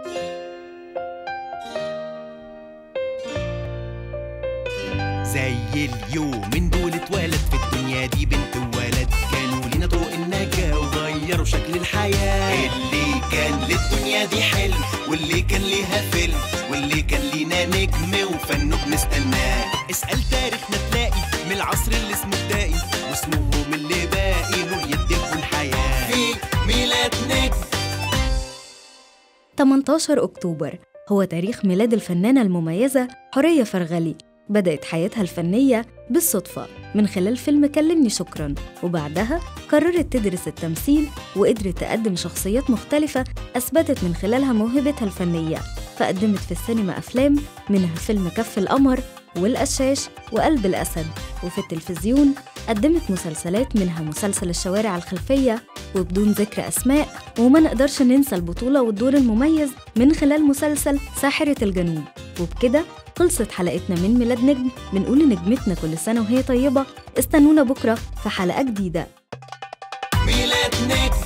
زي اليوم من دول اتولد في الدنيا دي بنت وولد كانوا لينا طرق النجاة وغيروا شكل الحياة اللي كان للدنيا دي حلم واللي كان ليها فيلم واللي كان لينا نجم وفنه بنستناه اسأل تاريخنا تلاقي من العصر اللي اسمه بدائي واسمهم اللي باقي نور يديكوا الحياة في ميلاد نجم 18 أكتوبر هو تاريخ ميلاد الفنانة المميزة حورية فرغلي بدأت حياتها الفنية بالصدفة من خلال فيلم كلمني شكرا وبعدها قررت تدرس التمثيل وقدرت تقدم شخصيات مختلفة أثبتت من خلالها موهبتها الفنية فقدمت في السينما أفلام منها فيلم كف القمر والقشاش وقلب الأسد وفي التلفزيون قدمت مسلسلات منها مسلسل الشوارع الخلفية وبدون ذكر أسماء وما نقدرش ننسى البطولة والدور المميز من خلال مسلسل ساحرة الجنوب وبكده خلصت حلقتنا من ميلاد نجم بنقول لنجمتنا كل سنة وهي طيبة استنونا بكرة في حلقة جديدة ميلاد نجم